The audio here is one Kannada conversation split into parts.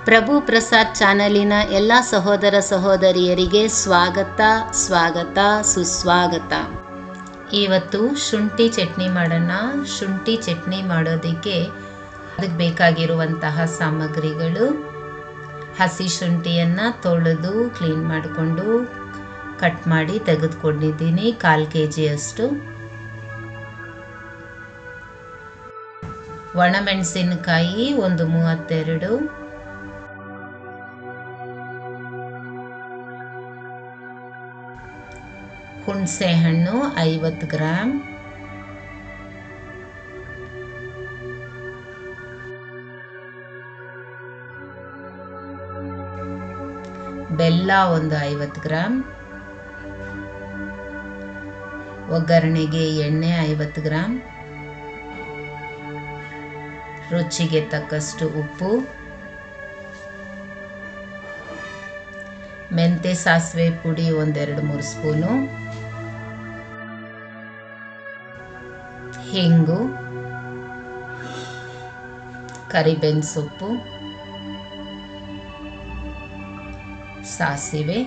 ಪ್ರಭು ಪ್ರಸಾದ್ ಚಾನಲಿನ ಎಲ್ಲ ಸಹೋದರ ಸಹೋದರಿಯರಿಗೆ ಸ್ವಾಗತ ಸ್ವಾಗತ ಸುಸ್ವಾಗತ ಇವತ್ತು ಶುಂಠಿ ಚಟ್ನಿ ಮಾಡೋಣ ಶುಂಠಿ ಚಟ್ನಿ ಮಾಡೋದಕ್ಕೆ ಅದಕ್ಕೆ ಬೇಕಾಗಿರುವಂತಹ ಸಾಮಗ್ರಿಗಳು ಹಸಿ ಶುಂಠಿಯನ್ನು ತೊಳೆದು ಕ್ಲೀನ್ ಮಾಡಿಕೊಂಡು ಕಟ್ ಮಾಡಿ ತೆಗೆದುಕೊಂಡಿದ್ದೀನಿ ಕಾಲು ಕೆ ಜಿಯಷ್ಟು ಒಣಮೆಣಸಿನಕಾಯಿ ಒಂದು ಮೂವತ್ತೆರಡು ಹುಣಸೆ ಹಣ್ಣು ಐವತ್ತು ಗ್ರಾಮ್ ಬೆಲ್ಲ ಒಂದು ಐವತ್ತು ಗ್ರಾಮ್ ಒಗ್ಗರಣೆಗೆ ಎಣ್ಣೆ ಐವತ್ತು ಗ್ರಾಮ್ ರುಚಿಗೆ ತಕ್ಕಷ್ಟು ಉಪ್ಪು ಮೆಂತೆ ಸಾಸಿವೆ ಪುಡಿ ಒಂದೆರಡು ಮೂರು ಸ್ಪೂನು ಹಿಂಗು ಕರಿಬೇನ್ ಸೊಪ್ಪು ಸಾಸಿವೆ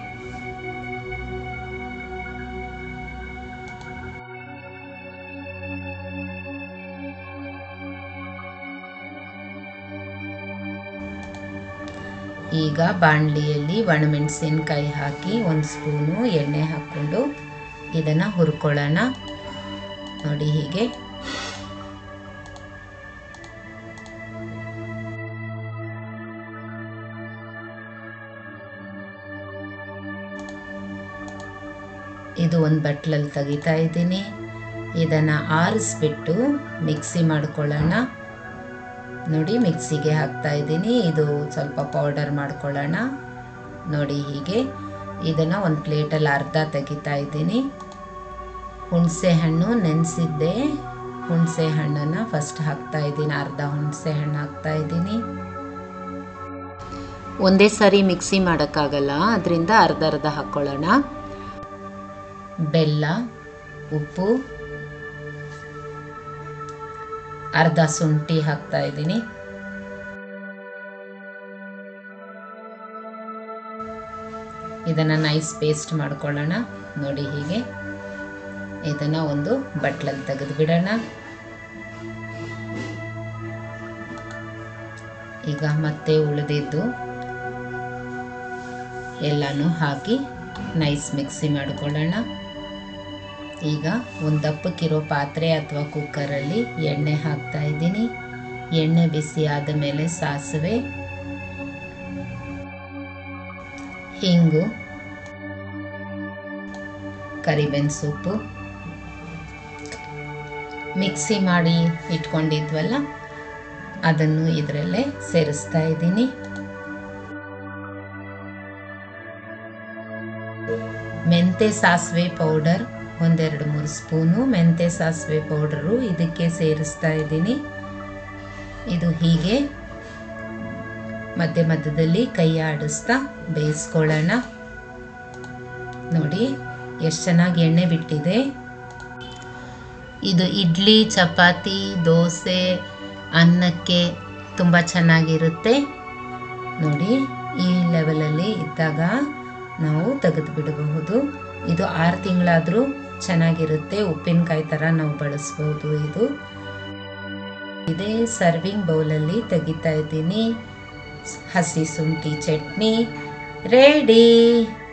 ಈಗ ಬಾಣಲಿಯಲ್ಲಿ ಒಣಮೆಣಸಿನ್ಕಾಯಿ ಹಾಕಿ ಒಂದು ಸ್ಪೂನು ಎಣ್ಣೆ ಹಾಕ್ಕೊಂಡು ಇದನ್ನು ಹುರ್ಕೊಳ್ಳೋಣ ನೋಡಿ ಹೀಗೆ ಇದು ಒಂದು ಬಟ್ಲಲ್ಲಿ ತೆಗಿತಾ ಇದ್ದೀನಿ ಇದನ್ನು ಆರಿಸ್ಬಿಟ್ಟು ಮಿಕ್ಸಿ ಮಾಡ್ಕೊಳ್ಳೋಣ ನೋಡಿ ಮಿಕ್ಸಿಗೆ ಹಾಕ್ತಾ ಇದ್ದೀನಿ ಇದು ಸ್ವಲ್ಪ ಪೌಡರ್ ಮಾಡ್ಕೊಳ್ಳೋಣ ನೋಡಿ ಹೀಗೆ ಇದನ್ನು ಒಂದು ಪ್ಲೇಟಲ್ಲಿ ಅರ್ಧ ತೆಗಿತಾ ಇದ್ದೀನಿ ಹುಣಸೆ ಹಣ್ಣು ನೆನೆಸಿದ್ದೆ ಹುಣಸೆ ಹಣ್ಣನ್ನು ಫಸ್ಟ್ ಹಾಕ್ತಾ ಇದ್ದೀನಿ ಅರ್ಧ ಹುಣಸೆ ಹಣ್ಣು ಹಾಕ್ತಾ ಇದ್ದೀನಿ ಒಂದೇ ಸಾರಿ ಮಿಕ್ಸಿ ಮಾಡೋಕ್ಕಾಗಲ್ಲ ಅದರಿಂದ ಅರ್ಧ ಅರ್ಧ ಹಾಕ್ಕೊಳ್ಳೋಣ ಬೆಲ್ಲ ಉಪ್ಪು ಅರ್ಧ ಶುಂಠಿ ಹಾಕ್ತಾ ಇದ್ದೀನಿ ಇದನ್ನು ನೈಸ್ ಪೇಸ್ಟ್ ಮಾಡ್ಕೊಳ್ಳೋಣ ನೋಡಿ ಹೀಗೆ ಇದನ್ನು ಒಂದು ಬಟ್ಲಲ್ಲಿ ತೆಗೆದು ಬಿಡೋಣ ಈಗ ಮತ್ತೆ ಉಳಿದಿದ್ದು ಎಲ್ಲನೂ ಹಾಕಿ ನೈಸ್ ಮಿಕ್ಸಿ ಮಾಡ್ಕೊಳ್ಳೋಣ ಈಗ ಒಂದು ದಪ್ಪಕ್ಕಿರೋ ಪಾತ್ರೆ ಅಥವಾ ಕುಕ್ಕರಲ್ಲಿ ಎಣ್ಣೆ ಹಾಕ್ತಾ ಇದ್ದೀನಿ ಎಣ್ಣೆ ಬಿಸಿ ಆದ ಮೇಲೆ ಸಾಸಿವೆ ಹಿಂಗು ಕರಿಬೇನ್ ಸೊಪ್ಪು ಮಿಕ್ಸಿ ಮಾಡಿ ಇಟ್ಕೊಂಡಿದ್ವಲ್ಲ ಅದನ್ನು ಇದರಲ್ಲೇ ಸೇರಿಸ್ತಾ ಇದ್ದೀನಿ ಮೆಂತೆ ಸಾಸಿವೆ ಪೌಡರ್ ಒಂದೆರಡು ಮೂರು ಸ್ಪೂನು ಮೆಂತೆ ಸಾಸಿವೆ ಪೌಡರು ಇದಕ್ಕೆ ಸೇರಿಸ್ತಾ ಇದ್ದೀನಿ ಇದು ಹೀಗೆ ಮಧ್ಯ ಮಧ್ಯದಲ್ಲಿ ಕೈ ಆಡಿಸ್ತಾ ಬೇಯಿಸ್ಕೊಳ್ಳೋಣ ನೋಡಿ ಎಷ್ಟು ಚೆನ್ನಾಗಿ ಎಣ್ಣೆ ಬಿಟ್ಟಿದೆ ಇದು ಇಡ್ಲಿ ಚಪಾತಿ ದೋಸೆ ಅನ್ನಕ್ಕೆ ತುಂಬ ಚೆನ್ನಾಗಿರುತ್ತೆ ನೋಡಿ ಈ ಲೆವೆಲಲ್ಲಿ ಇದ್ದಾಗ ನಾವು ತೆಗೆದು ಬಿಡಬಹುದು ಇದು ಆರು ತಿಂಗಳಾದರೂ ಚೆನ್ನಾಗಿರುತ್ತೆ ಉಪ್ಪಿನಕಾಯಿ ಥರ ನಾವು ಬಳಸ್ಬೋದು ಇದು ಇದೇ ಸರ್ವಿಂಗ್ ಬೌಲಲ್ಲಿ ತೆಗಿತಾ ಇದ್ದೀನಿ ಹಸಿ ಶುಂಠಿ ಚಟ್ನಿ ರೆಡಿ